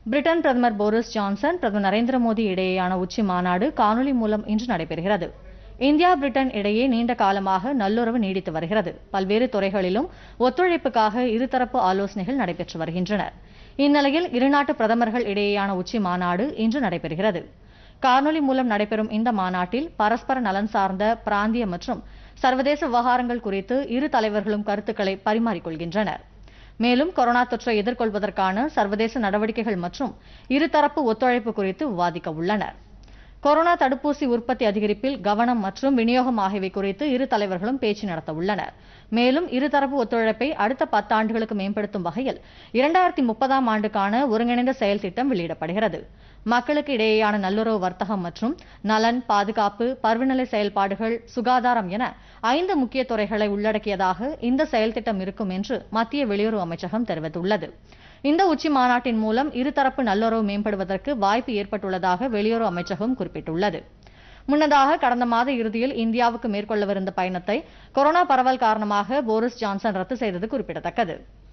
Britain பிரதமர் Boris Johnson பிரதமர் நரேந்திர மோடி இடையேயான உச்சி மாநாடு காணொலி மூலம் இன்று நடைபெறுகிறது இந்தியா பிரிட்டன் இடையே நீண்ட காலமாக நல்லுறவு நீடித்து வருகிறது பல்வேறு துறைகளிலும் ஒத்துழைப்புக்காக இருதரப்பு ஆலோசனைகள் நடைபெற்று வருகின்றன இந்நிலையில் இருநாட்டு பிரதமர்கள் இடையேயான உச்சி மாநாடு இன்று நடைபெறுகிறது காணொலி மூலம் நடைபெறும் இந்த மாநாட்டில் பரஸ்பர நலன் சார்ந்த பிராந்திய மற்றும் சர்வதேச விவகாரங்கள் குறித்து இரு தலைவர்களும் கருத்துக்களை பரிமாறிக்கொள்கின்றனர் மேலும் கொரோனா தொற்றை எதிர்கொள்வதற்கான சர்வதேச நடவடிக்கைகள் மற்றும் இருதரப்பு ஒத்துழைப்பு குறித்து விவாதிக்க உள்ளனர் கொரோனா தடுப்பூசி உற்பத்தி அதிகரிப்பில் கவனம் மற்றும் விநியோகம் ஆகியவை குறித்து இரு தலைவர்களும் பேச்சு நடத்த உள்ளனர் மேலும் இருதரப்பு ஒத்துழைப்பை அடுத்த பத்தாண்டுகளுக்கு மேம்படுத்தும் வகையில் இரண்டாயிரத்தி முப்பதாம் ஆண்டுக்கான ஒருங்கிணைந்த செயல் திட்டம் வெளியிடப்படுகிறது மக்களுக்கு இடையேயான நல்லுறவு வர்த்தகம் மற்றும் நலன் பாதுகாப்பு பருவநிலை செயல்பாடுகள் சுகாதாரம் என ஐந்து முக்கிய துறைகளை உள்ளடக்கியதாக இந்த செயல் திட்டம் இருக்கும் என்று மத்திய வெளியுறவு அமைச்சகம் தெரிவித்துள்ளது இந்த உச்சி மாநாட்டின் மூலம் இருதரப்பு நல்லுறவு மேம்படுவதற்கு வாய்ப்பு ஏற்பட்டுள்ளதாக வெளியுறவு அமைச்சகம் குறிப்பிட்டுள்ளது முன்னதாக கடந்த மாத இறுதியில் இந்தியாவுக்கு மேற்கொள்ளவிருந்த பயணத்தை கொரோனா பரவல் காரணமாக போரிஸ் ஜான்சன் ரத்து செய்தது குறிப்பிடத்தக்கது